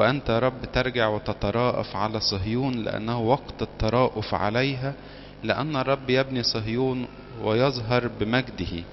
وأنت يا رب ترجع وتتراءف على صهيون لأنه وقت التراءف عليها لأن الرب يبني صهيون ويظهر بمجده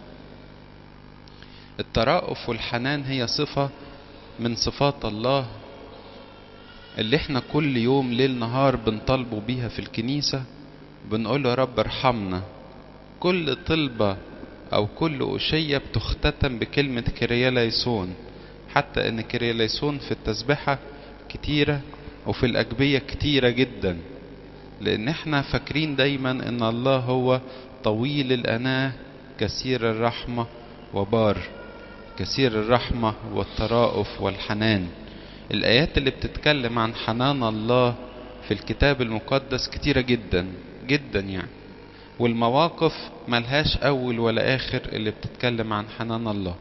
التراءف والحنان هي صفة من صفات الله اللي احنا كل يوم ليل نهار بنطالبه بيها في الكنيسة بنقول له يا رب ارحمنا كل طلبة أو كل أشية بتختتم بكلمة كرياليسون حتى إن كرياليسون في التسبحة كتيرة وفي الأجبية كتيرة جدا لأن احنا فاكرين دايما إن الله هو طويل الأناة كثير الرحمة وبار كثير الرحمة والتراؤف والحنان الآيات اللي بتتكلم عن حنان الله في الكتاب المقدس كتيرة جدا جدا يعني والمواقف ملهاش أول ولا آخر اللي بتتكلم عن حنان الله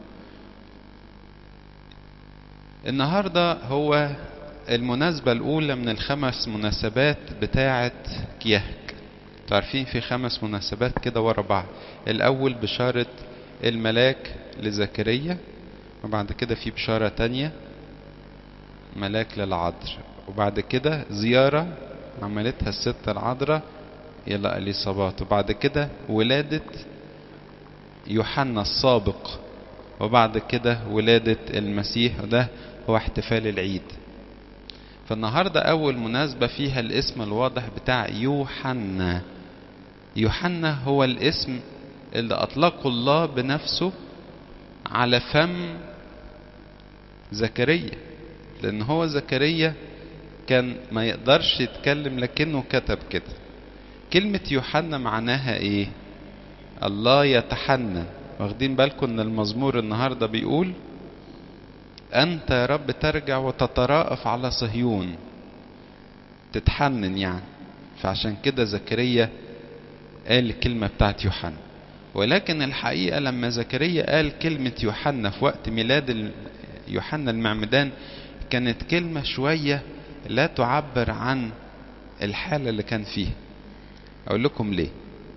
النهاردة هو المناسبة الأولى من الخمس مناسبات بتاعة كيهك تعرفين في خمس مناسبات كده ورا بعض الأول بشارة الملاك لزكريا وبعد كده في بشارة تانية ملاك للعذر وبعد كده زيارة عملتها الست العذراء إلى إليصابات وبعد كده ولادة يوحنا السابق وبعد كده ولادة المسيح وده هو احتفال العيد فالنهاردة أول مناسبة فيها الاسم الواضح بتاع يوحنا يوحنا هو الاسم اللي أطلقه الله بنفسه على فم زكريا لأن هو زكريا كان ما يقدرش يتكلم لكنه كتب كده كلمة يوحنا معناها ايه الله يتحنن واخدين بالكم ان المزمور النهاردة بيقول انت يا رب ترجع وتتراءف على صهيون تتحنن يعني فعشان كده زكريا قال الكلمة بتاعت يوحنا ولكن الحقيقة لما زكريا قال كلمة يوحنا في وقت ميلاد يوحنا المعمدان كانت كلمة شوية لا تعبر عن الحالة اللي كان فيها أقول لكم ليه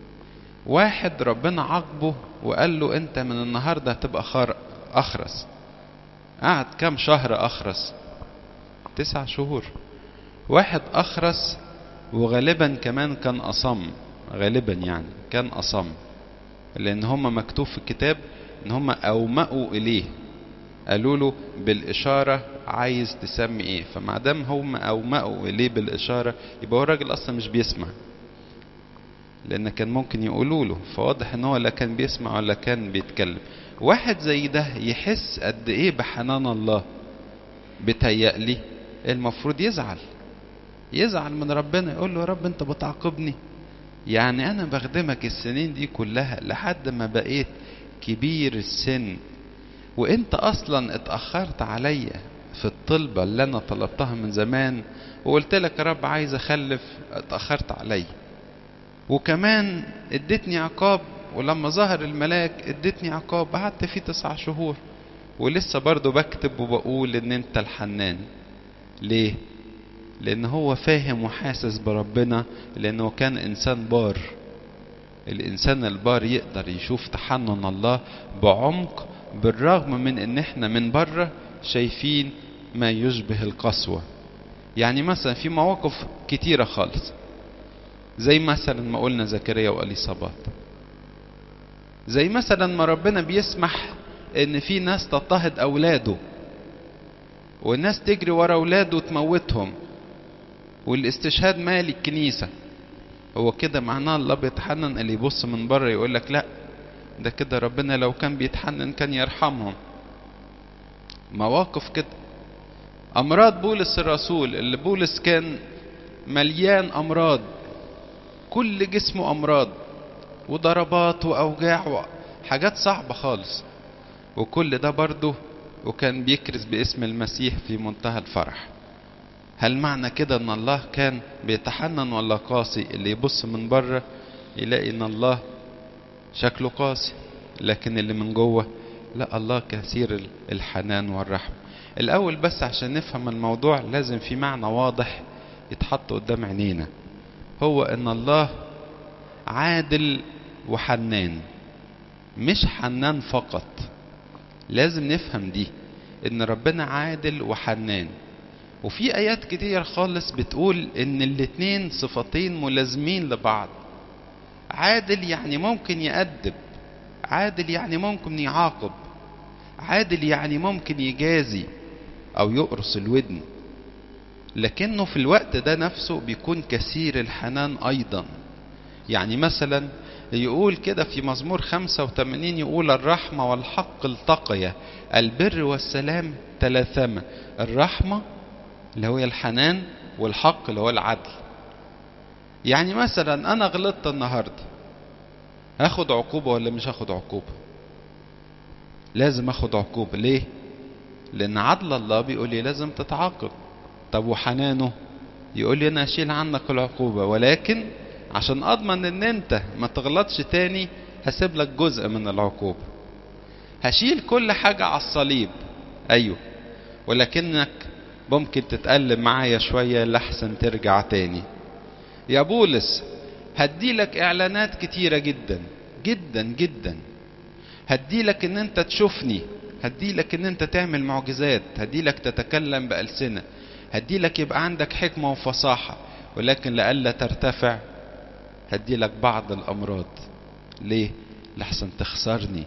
واحد ربنا عاقبه وقال له أنت من النهاردة هتبقى خار أخرس قعد كام شهر أخرس تسع شهور واحد أخرس وغالبا كمان كان أصم غالبا يعني كان أصم لأن هم مكتوب في الكتاب إن هم أومأوا إليه قالوا له بالإشارة عايز تسمي إيه فما دام هم أومأوا إليه بالإشارة يبقى هو الراجل أصلا مش بيسمع لأن كان ممكن يقولوا له فواضح إن هو لا كان بيسمع ولا كان بيتكلم واحد زي ده يحس قد إيه بحنان الله بتهيألي المفروض يزعل يزعل من ربنا يقول له يا رب أنت بتعاقبني يعني أنا بخدمك السنين دي كلها لحد ما بقيت كبير السن وانت اصلا اتأخرت عليا في الطلبة اللي انا طلبتها من زمان وقلت لك يا رب عايز اخلف اتأخرت عليا وكمان اديتني عقاب ولما ظهر الملاك اديتني عقاب قعدت فيه تسع شهور ولسه برضه بكتب وبقول ان انت الحنان ليه لان هو فاهم وحاسس بربنا لانه كان انسان بار الانسان البار يقدر يشوف تحنن الله بعمق بالرغم من ان احنا من بره شايفين ما يشبه القسوة يعني مثلا في مواقف كتيرة خالص زي مثلا ما قلنا زكريا واليصابات زي مثلا ما ربنا بيسمح ان في ناس تضطهد اولاده والناس تجري ورا اولاده وتموتهم والاستشهاد مالي الكنيسة هو كده معناه الله بيتحنن اللي يبص من بره يقول لك لا ده كده ربنا لو كان بيتحنن كان يرحمهم مواقف كده امراض بولس الرسول اللي بولس كان مليان امراض كل جسمه امراض وضربات واوجاع حاجات صعبة خالص وكل ده برضه وكان بيكرز باسم المسيح في منتهى الفرح هل معنى كده ان الله كان بيتحنن ولا قاسي اللي يبص من بره يلاقي ان الله شكله قاسي لكن اللي من جوه لا الله كثير الحنان والرحمة الأول بس عشان نفهم الموضوع لازم في معنى واضح يتحط قدام عينينا هو ان الله عادل وحنان مش حنان فقط لازم نفهم دي ان ربنا عادل وحنان وفي آيات كتير خالص بتقول إن الاتنين صفتين ملازمين لبعض عادل يعني ممكن يأدب عادل يعني ممكن يعاقب عادل يعني ممكن يجازي أو يقرص الودن لكنه في الوقت ده نفسه بيكون كثير الحنان أيضا يعني مثلا يقول كده في مزمور 85 يقول الرحمة والحق التقيا البر والسلام تلاثما الرحمة اللي هو الحنان والحق اللي هو العدل يعني مثلا أنا غلطت النهاردة هاخد عقوبة ولا مش هاخد عقوبة لازم اخد عقوبة ليه لأن عدل الله بيقول لي لازم تتعاقب طب وحنانه يقول لي أنا أشيل عنك العقوبة ولكن عشان أضمن إن أنت ما تغلطش تاني هسيب لك جزء من العقوبة هشيل كل حاجة على الصليب أيوه ولكنك ممكن تتألم معايا شوية لحسن ترجع تاني يا بولس هديلك إعلانات كتيرة جدا جدا جدا هديلك إن أنت تشوفني هديلك إن أنت تعمل معجزات هديلك تتكلم بألسنة هديلك يبقى عندك حكمة وفصاحة ولكن لئلا ترتفع هديلك بعض الأمراض ليه؟ لحسن تخسرني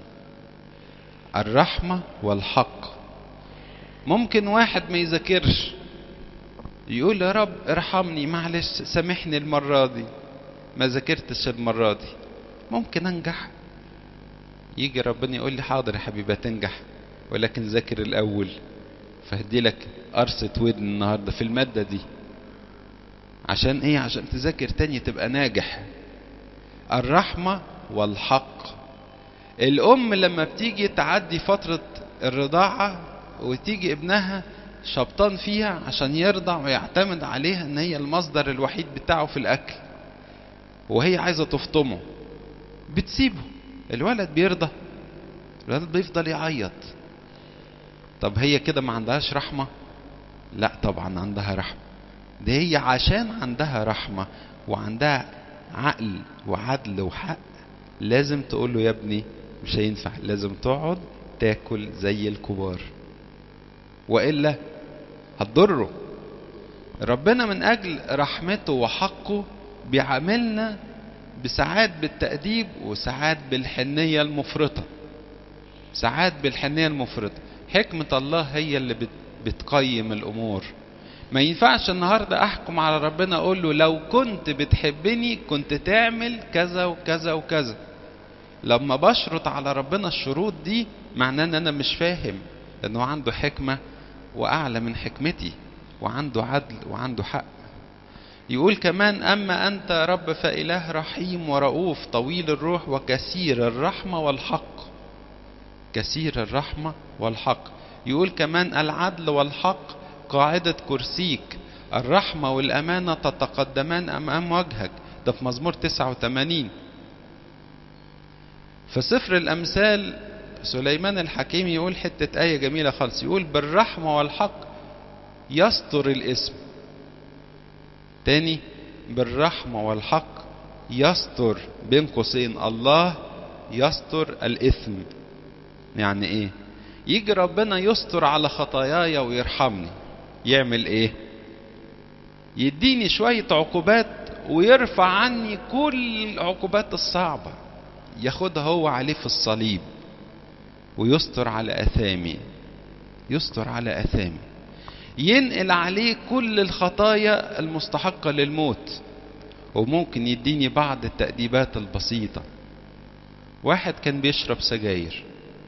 الرحمة والحق ممكن واحد ما يذاكرش يقول يا رب ارحمني معلش سامحني المرة دي ما ذاكرتش المرة دي ممكن انجح يجي ربنا يقول لي حاضر يا حبيبي تنجح ولكن ذاكر الاول فهدي لك قرصة ودن النهارده في المادة دي عشان ايه عشان تذاكر تاني تبقى ناجح الرحمة والحق الام لما بتيجي تعدي فترة الرضاعة وتيجي ابنها شبطان فيها عشان يرضع ويعتمد عليها ان هي المصدر الوحيد بتاعه في الاكل وهي عايزة تفطمه بتسيبه الولد بيرضى الولد بيفضل يعيط طب هي كده ما عندهاش رحمة لا طبعا عندها رحمة ده هي عشان عندها رحمة وعندها عقل وعدل وحق لازم تقول له يا ابني مش هينفع لازم تقعد تاكل زي الكبار والا هتضره ربنا من اجل رحمته وحقه بيعاملنا بساعات بالتأديب وساعات بالحنية المفرطة ساعات بالحنية المفرطة حكمة الله هي اللي بتقيم الأمور ما ينفعش النهاردة أحكم على ربنا أقول له لو كنت بتحبني كنت تعمل كذا وكذا وكذا لما بشرط على ربنا الشروط دي معناه ان انا مش فاهم انه عنده حكمة واعلى من حكمتي وعنده عدل وعنده حق يقول كمان اما انت يا رب فاله رحيم ورؤوف طويل الروح وكثير الرحمة والحق كثير الرحمة والحق يقول كمان العدل والحق قاعدة كرسيك الرحمة والأمانة تتقدمان أمام وجهك ده في مزمور 89 في سفر الأمثال سليمان الحكيم يقول حتة آية جميلة خالص يقول بالرحمة والحق يستر الاسم تاني بالرحمة والحق يستر بين قوسين الله يستر الإثم يعني إيه يجي ربنا يستر على خطاياي ويرحمني يعمل إيه يديني شوية عقوبات ويرفع عني كل العقوبات الصعبة ياخدها هو عليه في الصليب ويستر على اثامي يستر اثامي اثامي ينقل عليه كل الخطايا المستحقه للموت وممكن يديني بعض التأديبات البسيطة واحد كان بيشرب سجاير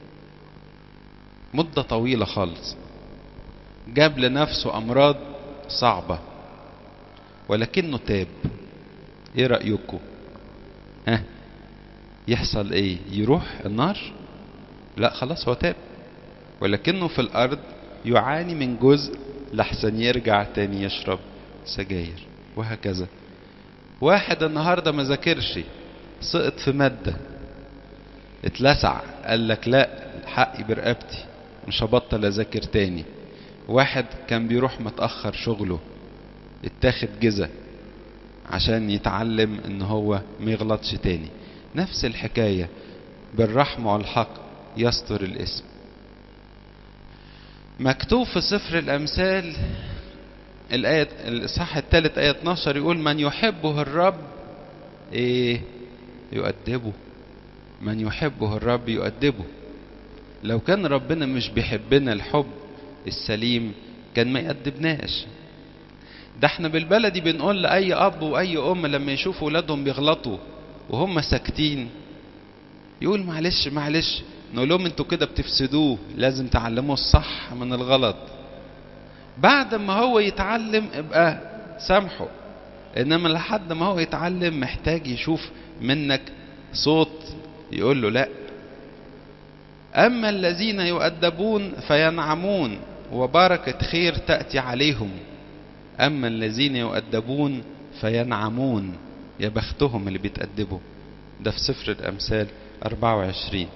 مدة طويلة خالص جاب لنفسه أمراض صعبة ولكنه تاب ايه رأيكم ها يحصل ايه يروح النار لا خلاص هو تاب ولكنه في الارض يعاني من جزء لحسن يرجع تاني يشرب سجاير وهكذا واحد النهارده ما ذاكرش سقط في ماده اتلسع قال لك لا حقي برقبتي مش هبطل اذاكر تاني واحد كان بيروح متاخر شغله اتاخد جزا عشان يتعلم ان هو ما يغلطش تاني نفس الحكايه بالرحمه والحق يستر الاسم مكتوب في سفر الامثال الآية الإصحاح الثالث آية 12 يقول من يحبه الرب إيه يؤدبه من يحبه الرب يؤدبه لو كان ربنا مش بيحبنا الحب السليم كان ما يأدبناش ده احنا بالبلدي بنقول لأي أب وأي أم لما يشوفوا ولادهم بيغلطوا وهم ساكتين يقول معلش معلش نقول لهم انتوا كده بتفسدوه لازم تعلموه الصح من الغلط بعد ما هو يتعلم ابقى سامحه انما لحد ما هو يتعلم محتاج يشوف منك صوت يقول له لا اما الذين يؤدبون فينعمون وبركه خير تاتي عليهم اما الذين يؤدبون فينعمون يا بختهم اللي بيتأدبوا ده في سفر الامثال 24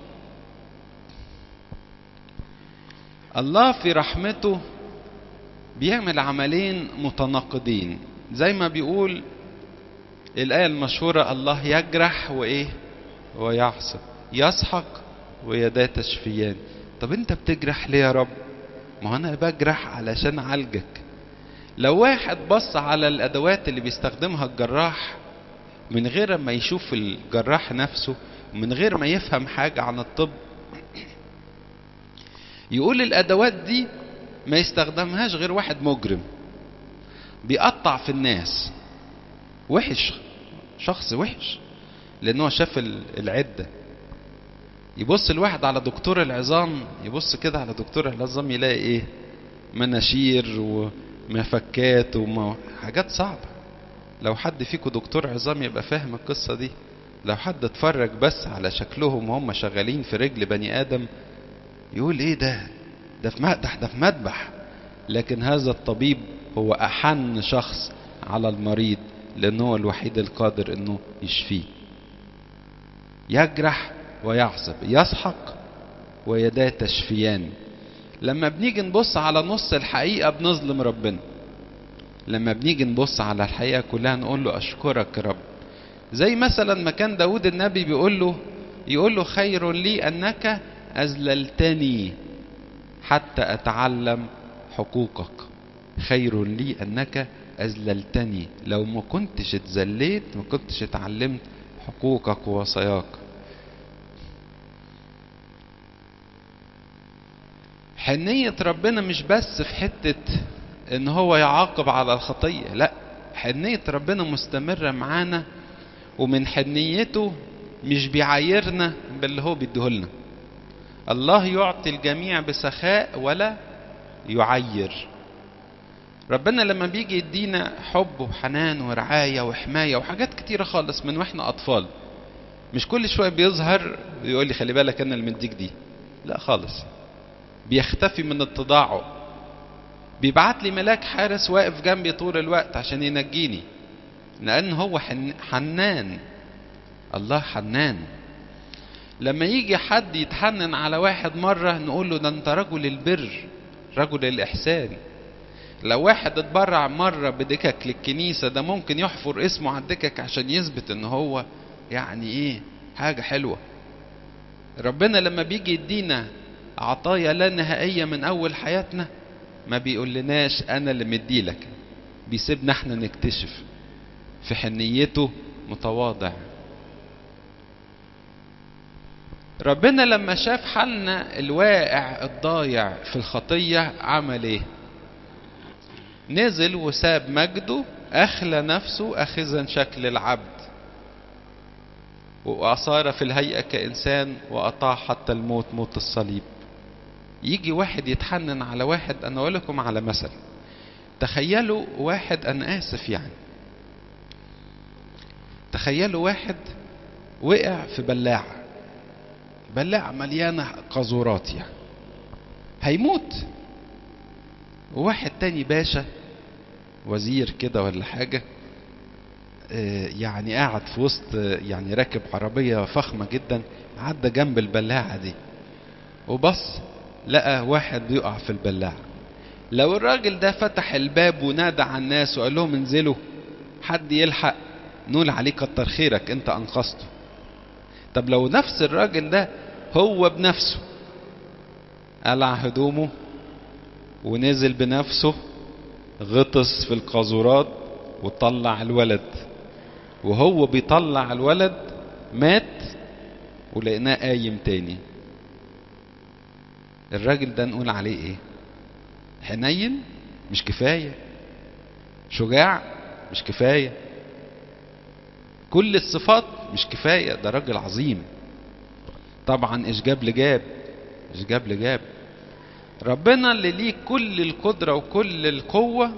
الله في رحمته بيعمل عملين متناقضين زي ما بيقول الآية المشهورة الله يجرح وإيه ويعصب يسحق ويداه تشفيان طب أنت بتجرح ليه يا رب ما أنا بجرح علشان أعالجك لو واحد بص على الأدوات اللي بيستخدمها الجراح من غير ما يشوف الجراح نفسه من غير ما يفهم حاجة عن الطب يقول الأدوات دي ما يستخدمهاش غير واحد مجرم بيقطع في الناس وحش شخص وحش لأنه شاف العدة يبص الواحد على دكتور العظام يبص كده على دكتور العظام يلاقي ايه مناشير ومفكات وحاجات صعبة لو حد فيكم دكتور عظام يبقى فاهم القصة دي لو حد اتفرج بس على شكلهم وهم شغالين في رجل بني آدم يقول ايه ده ده في مدح ده في مذبح لكن هذا الطبيب هو أحن شخص على المريض لأنه هو الوحيد القادر أنه يشفيه يجرح ويعصب يسحق ويداه تشفيان لما بنيجي نبص على نص الحقيقة بنظلم ربنا لما بنيجي نبص على الحقيقة كلها نقول له أشكرك يا رب زي مثلا ما كان داود النبي بيقول له يقول له خير لي أنك أذللتني حتى أتعلم حقوقك خير لي أنك أذللتني لو ما كنتش اتذليت ما كنتش اتعلمت حقوقك ووصاياك حنية ربنا مش بس في حتة ان هو يعاقب على الخطية لا حنية ربنا مستمرة معانا ومن حنيته مش بيعايرنا باللي هو بيديهولنا الله يعطي الجميع بسخاء ولا يعير ربنا لما بيجي يدينا حب وحنان ورعاية وحماية وحاجات كتيرة خالص من واحنا أطفال مش كل شوية بيظهر ويقول لي خلي بالك أنا اللي مديك دي لا خالص بيختفي من اتضاعه بيبعت لي ملاك حارس واقف جنبي طول الوقت عشان ينجيني لأن هو حنان الله حنان لما يجي حد يتحنن على واحد مرة نقول له ده انت رجل البر رجل الإحسان لو واحد اتبرع مرة بدكك للكنيسة ده ممكن يحفر اسمه على الدكك عشان يثبت ان هو يعني ايه حاجة حلوة ربنا لما بيجي يدينا عطايا لا نهائية من أول حياتنا ما بيقول لناش أنا اللي مديلك بيسيبنا احنا نكتشف في حنيته متواضع ربنا لما شاف حالنا الواقع الضايع في الخطية عمل ايه نزل وساب مجده أخلى نفسه أخذا شكل العبد وأصار في الهيئة كإنسان وأطاع حتى الموت موت الصليب يجي واحد يتحنن على واحد أنا أقول لكم على مثل تخيلوا واحد أنا آسف يعني تخيلوا واحد وقع في بلاعة بلاعة مليانة قاذورات يعني هيموت وواحد تاني باشا وزير كده ولا حاجة يعني قاعد في وسط يعني راكب عربية فخمة جدا عدى جنب البلاعة دي وبص لقى واحد بيقع في البلاعة لو الراجل ده فتح الباب ونادى على الناس وقال لهم انزلوا حد يلحق نقول عليه كتر خيرك انت انقذته طب لو نفس الراجل ده هو بنفسه قلع هدومه ونزل بنفسه غطس في القاذورات وطلع الولد وهو بيطلع الولد مات ولقيناه قايم تاني الراجل ده نقول عليه ايه حنين مش كفاية شجاع مش كفاية كل الصفات مش كفاية ده راجل عظيم طبعا ايش جاب لجاب ايش جاب لجاب ربنا اللي ليه كل القدرة وكل القوة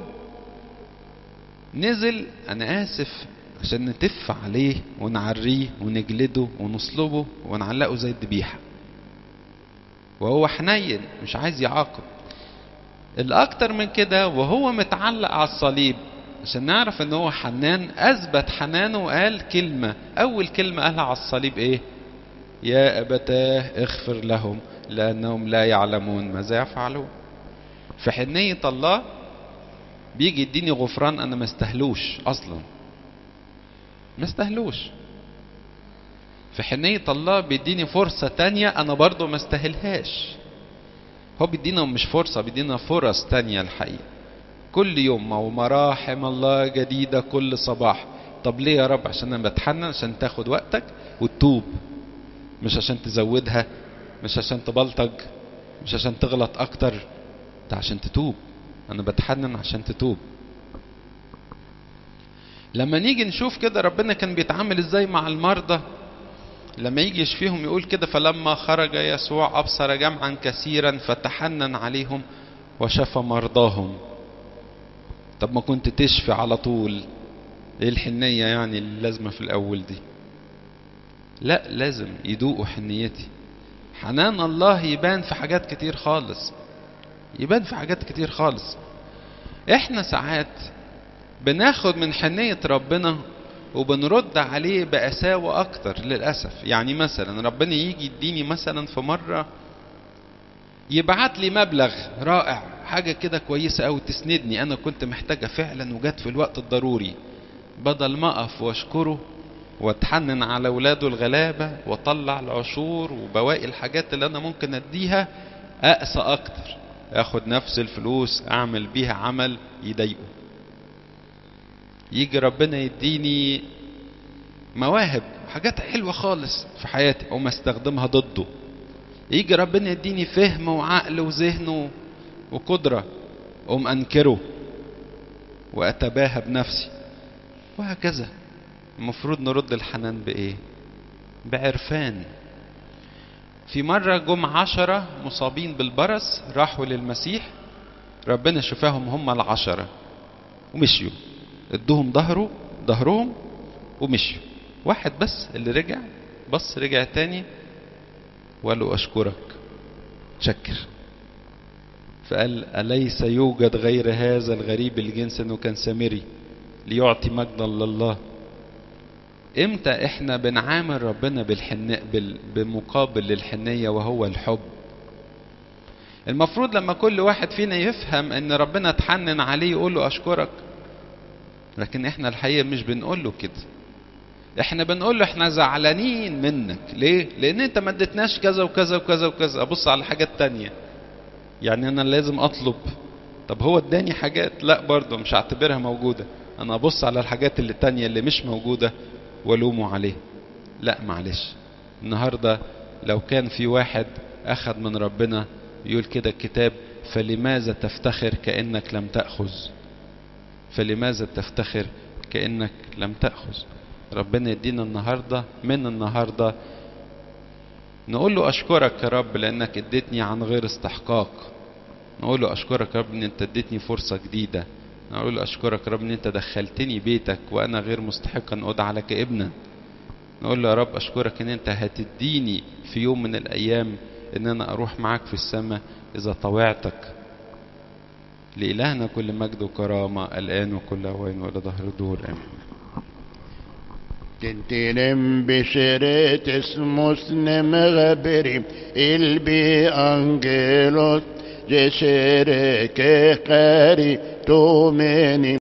نزل انا اسف عشان نتف عليه ونعريه ونجلده ونصلبه ونعلقه زي الذبيحة وهو حنين مش عايز يعاقب الاكتر من كده وهو متعلق على الصليب عشان نعرف ان هو حنان اثبت حنانه وقال كلمة اول كلمة قالها على الصليب ايه يا ابتاه اغفر لهم لانهم لا يعلمون ماذا يفعلون في حنية الله بيجي يديني غفران انا ما استهلوش اصلا ما استهلوش في حنية الله بيديني فرصة تانية انا برضو ما استاهلهاش هو بيدينا مش فرصة بيدينا فرص تانية الحقيقة كل يوم ومراحم الله جديدة كل صباح طب ليه يا رب عشان انا بتحنن عشان تاخد وقتك وتتوب مش عشان تزودها مش عشان تبلطج مش عشان تغلط اكتر ده عشان تتوب انا بتحنن عشان تتوب لما نيجي نشوف كده ربنا كان بيتعامل ازاي مع المرضى لما يجي يشفيهم يقول كده فلما خرج يسوع ابصر جمعا كثيرا فتحنن عليهم وشفى مرضاهم طب ما كنت تشفي على طول ايه الحنية يعني اللي لازمة في الاول دي لا لازم يدوقوا حنيتي حنان الله يبان في حاجات كتير خالص يبان في حاجات كتير خالص احنا ساعات بناخد من حنية ربنا وبنرد عليه بقساوة أكتر للأسف يعني مثلا ربنا يجي يديني مثلا في مرة يبعت لي مبلغ رائع حاجة كده كويسة أوي تسندني أنا كنت محتاجة فعلا وجت في الوقت الضروري بدل ما أقف وأشكره واتحنن على ولاده الغلابة واطلع العشور وبواقي الحاجات اللي أنا ممكن أديها أقسى أكتر أخد نفس الفلوس أعمل بيها عمل يضايقه يجي ربنا يديني مواهب حاجات حلوة خالص في حياتي أقوم استخدمها ضده يجي ربنا يديني فهم وعقل وذهن وقدرة أقوم أنكره وأتباهى بنفسي وهكذا المفروض نرد الحنان بإيه بعرفان في مرة جم عشرة مصابين بالبرص راحوا للمسيح ربنا شفاهم هم العشرة ومشيوا ادوهم ظهره ظهرهم ومشيوا واحد بس اللي رجع بص رجع تاني وقال له اشكرك شكر فقال أليس يوجد غير هذا الغريب الجنس انه كان سامري ليعطي مجدا لله امتى احنا بنعامل ربنا بالحن... بال... بمقابل للحنية وهو الحب المفروض لما كل واحد فينا يفهم ان ربنا اتحنن عليه يقول له اشكرك لكن احنا الحقيقة مش بنقول له كده احنا بنقول له احنا زعلانين منك ليه لان انت ما اديتناش كذا وكذا وكذا وكذا ابص على حاجات تانية يعني انا لازم اطلب طب هو اداني حاجات لا برضه مش هعتبرها موجودة انا ابص على الحاجات اللي تانية اللي مش موجودة والومه عليه لا معلش النهاردة لو كان في واحد اخذ من ربنا يقول كده الكتاب فلماذا تفتخر كأنك لم تأخذ فلماذا تفتخر كأنك لم تأخذ ربنا يدينا النهاردة من النهاردة نقول له أشكرك يا رب لأنك اديتني عن غير استحقاق نقول له أشكرك يا رب أن أنت اديتني فرصة جديدة نقول له أشكرك يا رب أن أنت دخلتني بيتك وأنا غير مستحق أن أدعى لك ابنا نقول له يا رب أشكرك أن أنت هتديني في يوم من الأيام أن أنا أروح معاك في السماء إذا طوعتك لإلهنا كل مجد وكرامة الآن وكل أوان وإلى ظهر الدور آمين تنتلم بشريت اسمه مغبري البي أنجلوس جسرك قاري تومني